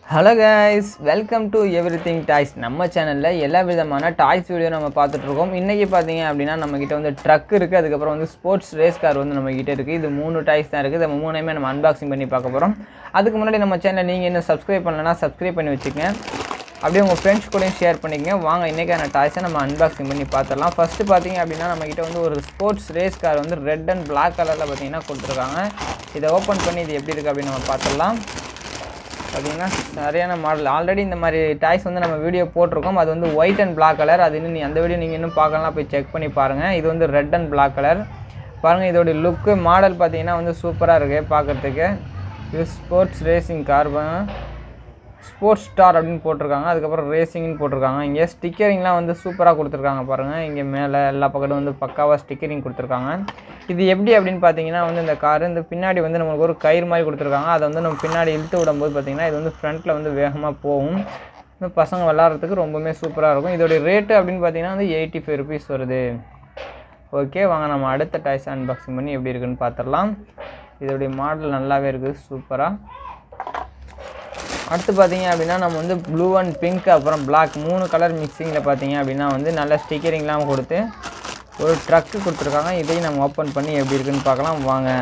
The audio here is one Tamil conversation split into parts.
hello guys welcome to everything toys நம்ம சேனலில் எல்லா விதமான டாய்ஸ் வீடியோ நம்ம பார்த்துட்ருக்கோம் இன்றைக்கி பார்த்தீங்க அப்படின்னா நம்மக்கிட்ட வந்து ட்ரக் இருக்குது அதுக்கப்புறம் வந்து ஸ்போர்ட்ஸ் ரேஸ் கார் வந்து நம்மக்கிட்ட இருக்குது இது மூணு டாய்ஸ் தான் இருக்குது நம்ம மூணையுமே நம்ம அன்பாக்சிங் பண்ணி பார்க்க போகிறோம் அதுக்கு முன்னாடி நம்ம சேனலை நீங்கள் இன்னும் சப்ஸ்கிரைப் பண்ணலன்னா சப்ஸ்கிரைப் பண்ணி வச்சுக்கங்க அப்படியே உங்கள் ஃப்ரெண்ட்ஸ் கூடயும் ஷேர் பண்ணிக்கங்க வாங்க இன்றைக்கான டாய்ஸை நம்ம அன்பாக்சிங் பண்ணி பார்த்துடலாம் ஃபஸ்ட்டு பார்த்தீங்க அப்படின்னா நம்மக்கிட்ட வந்து ஒரு ஸ்போர்ட்ஸ் ரேஸ் கார் வந்து ரெட் அண்ட் Black கலரில் பார்த்தீங்கன்னா கொடுத்துருக்காங்க இதை ஓப்பன் பண்ணி இது எப்படி இருக்குது அப்படின்னு நம்ம பார்த்துடலாம் பார்த்தீங்கன்னா சரியான மாடல் ஆல்ரெடி இந்த மாதிரி டாய்ஸ் வந்து நம்ம வீடியோ போட்டிருக்கோம் அது வந்து ஒயிட் அண்ட் Black கலர் அது இன்னும் நீ- அந்த வீடியோ நீங்கள் இன்னும் பார்க்கலாம் போய் செக் பண்ணி பாருங்கள் இது வந்து ரெட் அண்ட் Black கலர் பாருங்கள் இதோடைய லுக்கு மாடல் பார்த்தீங்கன்னா வந்து சூப்பராக இருக்குது பார்க்குறதுக்கு இது sports racing car sports star அப்படின்னு போட்டிருக்காங்க அதுக்கப்புறம் ரேசிங்னு போட்டிருக்காங்க இங்கே ஸ்டிக்கரிங்லாம் வந்து சூப்பராக கொடுத்துருக்காங்க பாருங்கள் இங்கே மேலே எல்லா பக்கத்தும் வந்து பக்காவாக ஸ்டிக்கரிங் கொடுத்துருக்காங்க இது எப்படி அப்படின்னு பார்த்தீங்கன்னா வந்து இந்த கார் இந்த பின்னாடி வந்து நமக்கு ஒரு கயிறு மாதிரி கொடுத்துருக்காங்க அதை வந்து நம்ம பின்னாடி இழுத்து விடும்போது பார்த்தீங்கன்னா இது வந்து ஃப்ரண்ட்டில் வந்து வேகமாக போகும் இந்த பசங்க விளாட்றதுக்கு ரொம்பவுமே சூப்பராக இருக்கும் இதோடைய ரேட்டு அப்படின்னு பார்த்தீங்கன்னா வந்து எயிட்டி ஃபைவ் ருபீஸ் வருது ஓகே வாங்க நம்ம அடுத்த டாய்ஸ் அன்பாக்சிங் பண்ணி எப்படி இருக்குன்னு பார்த்துடலாம் இதோடைய மாடல் நல்லாவே இருக்குது சூப்பராக அடுத்து பார்த்தீங்க அப்படின்னா நம்ம வந்து ப்ளூ அண்ட் பிங்க் அப்புறம் Black மூணு கலர் மிக்சிங்கில் பார்த்தீங்க அப்படின்னா வந்து நல்ல ஸ்டிக்கரிங்லாம் கொடுத்து ஒரு ட்ரக்கு கொடுத்துருக்காங்க இதையும் நம்ம ஓப்பன் பண்ணி எப்படி இருக்குன்னு பார்க்கலாம் வாங்க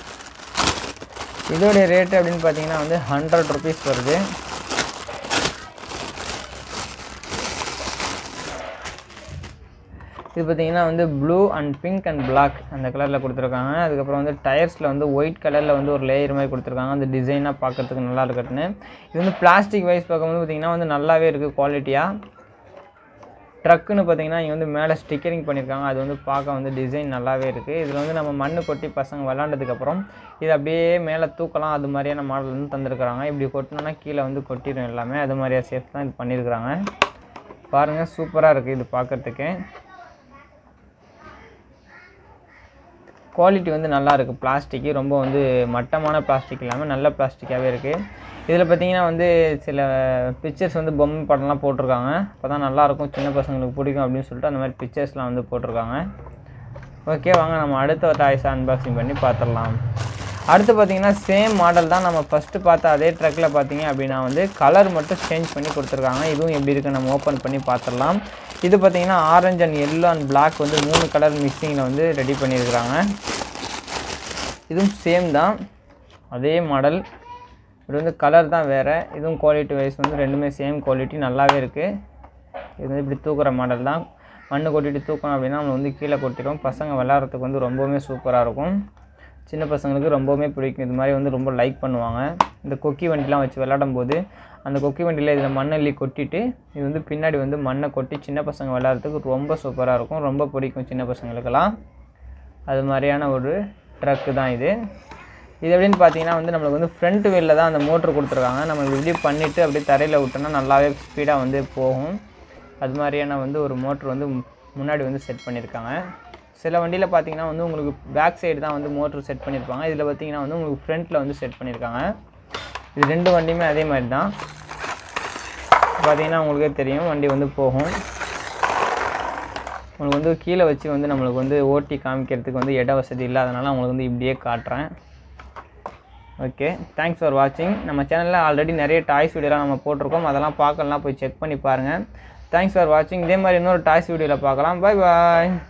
இதோடைய ரேட்டு அப்படின்னு பார்த்தீங்கன்னா வந்து ஹண்ட்ரட் ருபீஸ் வருது இது பார்த்தீங்கன்னா வந்து blue and pink and Black அந்த கலரில் கொடுத்துருக்காங்க அதுக்கப்புறம் வந்து டயர்ஸில் வந்து ஒயிட் கலரில் வந்து ஒரு லேயர் மாதிரி கொடுத்துருக்காங்க அந்த டிசைனாக பார்க்கறதுக்கு நல்லா இருக்கட்டுன்னு இது வந்து பிளாஸ்டிக் வைஸ் பார்க்கும்போது பார்த்தீங்கன்னா வந்து நல்லாவே இருக்குது குவாலிட்டியாக ட்ரக்குன்னு பார்த்தீங்கன்னா இங்கே வந்து மேலே ஸ்டிக்கரிங் பண்ணியிருக்காங்க அது வந்து பார்க்க வந்து டிசைன் நல்லாவே இருக்குது இதில் வந்து நம்ம மண்ணு கொட்டி பசங்க விளாண்டதுக்கப்புறம் இது அப்படியே மேலே தூக்கலாம் அது மாதிரியான மாடல் வந்து தந்திருக்கிறாங்க இப்படி கொட்டினோன்னா கீழே வந்து கொட்டிடும் எல்லாமே அது மாதிரியா சேஃப் தான் இது பண்ணியிருக்கிறாங்க பாருங்கள் சூப்பராக இருக்குது இது பார்க்கறதுக்கு குவாலிட்டி வந்து நல்லா இருக்குது பிளாஸ்டிக்கு ரொம்ப வந்து மட்டமான பிளாஸ்டிக் இல்லாமல் நல்ல பிளாஸ்டிக்காகவே இருக்குது இதில் பார்த்தீங்கன்னா வந்து சில பிக்சர்ஸ் வந்து பொம்மை படம்லாம் போட்டிருக்காங்க அப்போ தான் நல்லாயிருக்கும் சின்ன பசங்களுக்கு பிடிக்கும் அப்படின்னு சொல்லிட்டு அந்த மாதிரி பிக்சர்ஸ்லாம் வந்து போட்டிருக்காங்க ஓகே வாங்க நம்ம அடுத்த டாய்ஸ் அன்பாக்சிங் பண்ணி பார்த்துடலாம் அடுத்து பார்த்தீங்கன்னா சேம் மாடல் தான் நம்ம ஃபஸ்ட்டு பார்த்த அதே ட்ரக்கில் பார்த்தீங்க அப்படின்னா வந்து கலர் மட்டும் சேஞ்ச் பண்ணி கொடுத்துருக்காங்க இதுவும் எப்படி இருக்குது நம்ம ஓப்பன் பண்ணி பார்த்துடலாம் இது பார்த்தீங்கன்னா orange and yellow and Black வந்து மூணு கலர் மிக்சிங்கில் வந்து ரெடி பண்ணியிருக்கிறாங்க இதுவும் சேம் தான் அதே மாடல் இது வந்து கலர் தான் வேறு இதுவும் குவாலிட்டி வைஸ் வந்து ரெண்டுமே சேம் குவாலிட்டி நல்லாவே இருக்குது இது வந்து இப்படி தூக்குற மாடல் தான் மண்ணு கொட்டிட்டு தூக்கணும் அப்படின்னா நம்ம வந்து கீழே கொட்டிடும் பசங்க விளாட்றதுக்கு வந்து ரொம்பவுமே சூப்பராக இருக்கும் சின்ன பசங்களுக்கு ரொம்பவுமே பிடிக்கும் இது மாதிரி வந்து ரொம்ப லைக் பண்ணுவாங்க இந்த கொக்கி வண்டிலாம் வச்சு விளையாடும் போது அந்த கொக்கி வண்டியில் இதில் மண்ணள்ளி கொட்டிட்டு இது வந்து பின்னாடி வந்து மண்ணை கொட்டி சின்ன பசங்க விளையாடுறதுக்கு ரொம்ப சூப்பராக இருக்கும் ரொம்ப பிடிக்கும் சின்ன பசங்களுக்கெல்லாம் அது மாதிரியான ஒரு ட்ரக்கு தான் இது இது எப்படின்னு பார்த்தீங்கன்னா வந்து நம்மளுக்கு வந்து ஃப்ரண்ட் வீலில் தான் அந்த மோட்ரு கொடுத்துருக்காங்க நம்ம இப்படி பண்ணிவிட்டு அப்படியே தரையில் விட்டோம்னா நல்லாவே ஸ்பீடாக வந்து போகும் அது மாதிரியான வந்து ஒரு மோட்ரு வந்து மு- முன்னாடி வந்து செட் பண்ணியிருக்காங்க சில வண்டியில் பார்த்தீங்கன்னா வந்து உங்களுக்கு பேக் சைடு தான் வந்து மோட்ரு செட் பண்ணியிருப்பாங்க இதில் பார்த்தீங்கன்னா வந்து உங்களுக்கு ஃப்ரண்ட்டில் வந்து செட் பண்ணியிருக்காங்க இது ரெண்டு வண்டியுமே அதே மாதிரி தான் பார்த்தீங்கன்னா உங்களுக்கே தெரியும் வண்டி வந்து போகும் உங்களுக்கு வந்து கீழே வச்சு வந்து நம்மளுக்கு வந்து ஓட்டி காமிக்கிறதுக்கு வந்து இட வசதி இல்லாதனால உங்களுக்கு வந்து இப்படியே காட்டுறேன் ஓகே தேங்க்ஸ் ஃபார் வாட்சிங் நம்ம சேனலில் ஆல்ரெடி நிறைய டாய்ஸ் வீடியோலாம் நம்ம போட்டிருக்கோம் அதெல்லாம் பார்க்கலாம் போய் செக் பண்ணி பாருங்கள் தேங்க்ஸ் ஃபார் வாட்சிங் இதே மாதிரி இன்னொரு டாய்ஸ் வீடியோவில் பார்க்கலாம் பை பாய்